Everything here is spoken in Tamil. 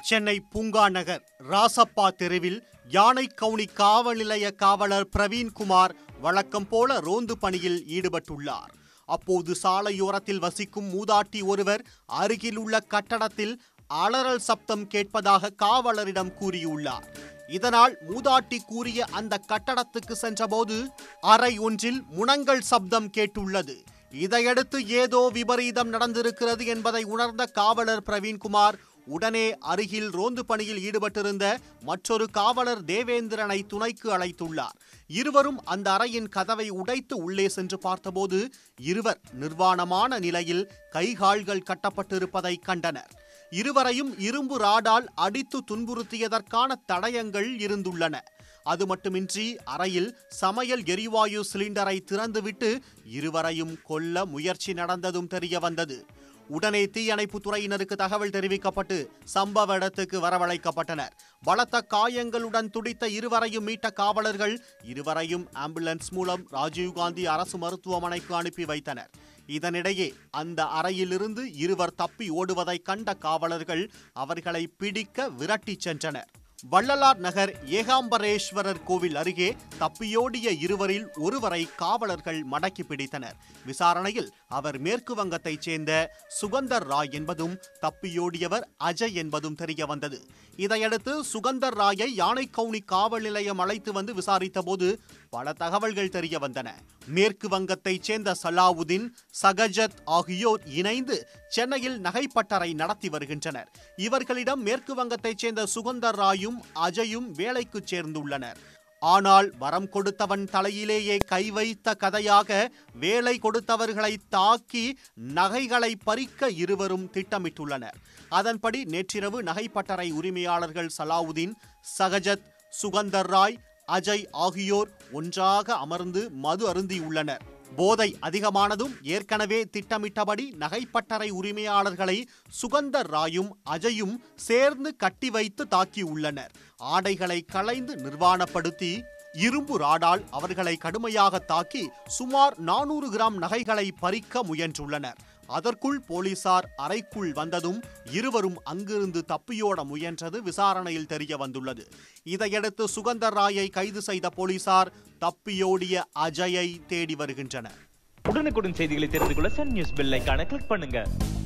சென்னை பூங்கா நகர் ராசப்பா தெருவில் யானை கவுனி காவல் நிலைய காவலர் பிரவீன்குமார் வழக்கம் போல ரோந்து பணியில் ஈடுபட்டுள்ளார் அப்போது சாலையோரத்தில் வசிக்கும் மூதாட்டி ஒருவர் அருகில் உள்ள கட்டடத்தில் அலறல் சப்தம் கேட்பதாக காவலரிடம் கூறியுள்ளார் இதனால் மூதாட்டி கூறிய அந்த கட்டடத்துக்கு சென்றபோது அறை ஒன்றில் முனங்கல் சப்தம் கேட்டுள்ளது இதையடுத்து ஏதோ விபரீதம் நடந்திருக்கிறது என்பதை உணர்ந்த காவலர் பிரவீன்குமார் உடனே அருகில் ரோந்து பணியில் ஈடுபட்டிருந்த மற்றொரு காவலர் தேவேந்திரனை துணைக்கு அழைத்துள்ளார் இருவரும் அந்த அறையின் கதவை உடைத்து உள்ளே சென்று பார்த்தபோது இருவர் நிர்வாணமான நிலையில் கைகால்கள் கட்டப்பட்டிருப்பதை கண்டனர் இருவரையும் இரும்பு ராடால் அடித்து துன்புறுத்தியதற்கான தடயங்கள் இருந்துள்ளன அது மட்டுமின்றி அறையில் சமையல் எரிவாயு சிலிண்டரை திறந்துவிட்டு இருவரையும் கொல்ல முயற்சி நடந்ததும் தெரிய வந்தது உடனே தீயணைப்பு துறையினருக்கு தகவல் தெரிவிக்கப்பட்டு சம்பவ இடத்துக்கு வரவழைக்கப்பட்டனர் பலத்த காயங்களுடன் துடித்த இருவரையும் மீட்ட காவலர்கள் இருவரையும் ஆம்புலன்ஸ் மூலம் ராஜீவ்காந்தி அரசு மருத்துவமனைக்கு அனுப்பி வைத்தனர் இதனிடையே அந்த அறையிலிருந்து இருவர் தப்பி ஓடுவதை கண்ட காவலர்கள் அவர்களை பிடிக்க விரட்டிச் சென்றனர் வள்ளலார் நகர் ஏகாம்பரேஸ்வரர் கோவில் அருகே தப்பியோடிய இருவரில் ஒருவரை காவலர்கள் மடக்கி பிடித்தனர் விசாரணையில் அவர் மேற்கு வங்கத்தைச் சேர்ந்த சுகந்தர் ராய் என்பதும் தப்பியோடியவர் அஜய் என்பதும் தெரிய வந்தது இதையடுத்து சுகந்தர் ராயை யானைக்கவுனி காவல் நிலையம் அழைத்து வந்து விசாரித்தபோது பல தகவல்கள் தெரிய வந்தன மேற்கு வங்கத்தைச் சேர்ந்த சலாவுதீன் சகஜத் ஆகியோர் இணைந்து சென்னையில் நகைப்பட்டறை நடத்தி வருகின்றனர் இவர்களிடம் மேற்கு வங்கத்தைச் சேர்ந்த சுகந்தர் ராயும் அஜயும் வேலைக்கு சேர்ந்துள்ளனர் ஆனால் வரம் கொடுத்தவன் தலையிலேயே கை வைத்த கதையாக வேலை கொடுத்தவர்களை தாக்கி நகைகளை பறிக்க இருவரும் திட்டமிட்டுள்ளனர் அதன்படி நேற்றிரவு நகைப்பட்டறை உரிமையாளர்கள் சலாவுதீன் சகஜத் சுகந்தர் ராய் அஜய் ஆகியோர் ஒன்றாக அமர்ந்து மது அருந்தியுள்ளனர் போதை அதிகமானதும் ஏற்கனவே திட்டமிட்டபடி நகைப்பட்டறை உரிமையாளர்களை சுகந்தர் ராயும் அஜயும் சேர்ந்து கட்டி வைத்து தாக்கியுள்ளனர் ஆடைகளை களைந்து நிர்வாணப்படுத்தி இரும்பு ராடால் அவர்களை கடுமையாக தாக்கி சுமார் நானூறு கிராம் நகைகளை பறிக்க முயன்றுள்ளனர் அதற்குள் போலீசார் அறைக்குள் வந்ததும் இருவரும் அங்கிருந்து தப்பியோட முயன்றது விசாரணையில் தெரிய வந்துள்ளது இதையடுத்து சுகந்தர் ராயை கைது செய்த போலீசார் தப்பியோடிய அஜயை தேடி வருகின்றனர் உடனுக்குடன் செய்திகளை தெரிந்து கொள்ள சன் நியூஸ் பெல் ஐகானை கிளிக் பண்ணுங்க